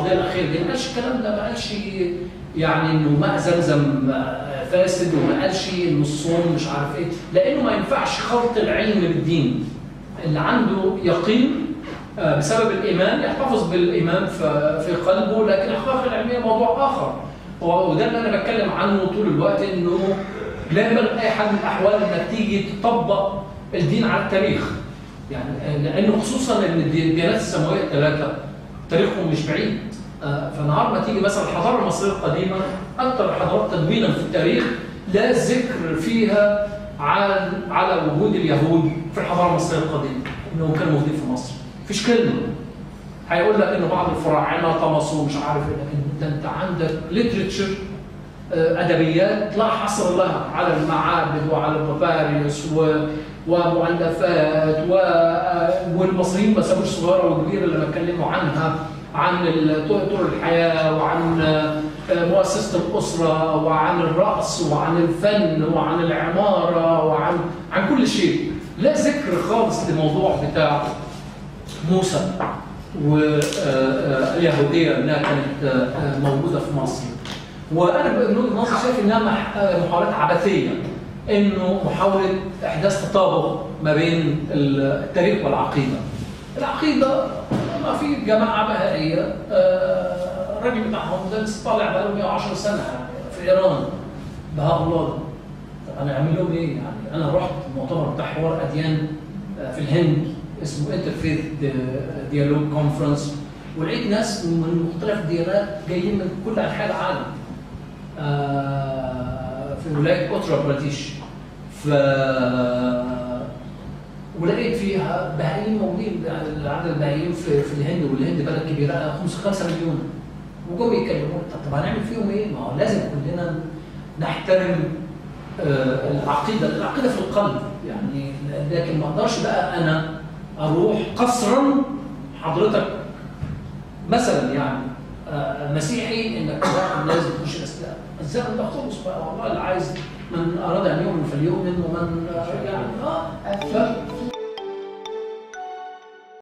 القضيه الاخيره دي ما قالش الكلام ده ما قالش يعني انه ماء زمزم آه، فاسد وما قالش ان الصوم مش عارف ايه لانه ما ينفعش خلط العلم بالدين اللي عنده يقين آه، بسبب الايمان يحتفظ بالايمان في في قلبه لكن الاحقاق العلميه موضوع اخر و- وده اللي انا بتكلم عنه طول الوقت انه لا ينبغي اي حال من الاحوال انك تيجي تطبق الدين على التاريخ يعني لانه خصوصا ان الدي- الديانات السماويه الثلاثه تاريخهم مش بعيد آه، فنهار ما تيجي مثلا الحضاره المصريه القديمه اكثر الحضارات تدوينا في التاريخ لا ذكر فيها عن على وجود اليهود في الحضاره المصريه القديمه انهم كانوا موجودين في مصر مفيش كلمه هيقول لك ان بعض الفراعنه طمسوا مش عارف ايه لكن انت انت عندك ليترتشر ادبيات لا حصر لها على المعابد وعلى الباباريوس و ومؤلفات و... والمصريين ما سابوش صغيره وكبيره لما اتكلموا عنها عن ال- طرق الحياه وعن مؤسسه الاسره وعن الرقص وعن الفن وعن العماره وعن عن كل شيء لا ذكر خالص للموضوع بتاع موسى واليهوديه انها كانت آه، موجوده في مصر وانا من وجهه نظري شايف انها مح- آه، محاولات عبثيه انه محاوله احداث تطابق ما بين التاريخ والعقيده. العقيده ما في جماعه بهائيه آه، الراجل بتاعهم ده لسه طالع بقاله 110 سنه في ايران بهاء الله ده. طب انا اعمل لهم ايه يعني؟ انا رحت مؤتمر بتاع حوار اديان آه، في الهند اسمه انترفيث ديالوج كونفرنس ولقيت ناس من مختلف الديانات جايين من كل انحاء العالم آه، في ولايه اوترا براديش ف ولقيت فيها بهائيين موجودين يعني عدد البهائيين في, في الهند والهند بلد كبيره 5 مليون وجم يتكلموا طب, طب هنعمل فيهم ايه؟ ما هو لازم كلنا نحترم آه، العقيده العقيده في القلب يعني لكن ما اقدرش بقى انا اروح قصرا حضرتك مثلا يعني آه، مسيحي انك لا لازم تخش الاسلام الزمن ده خلص بقى والله اللي عايز من اراد ان يؤمن فليؤمن ومن آه، يعني اه ف-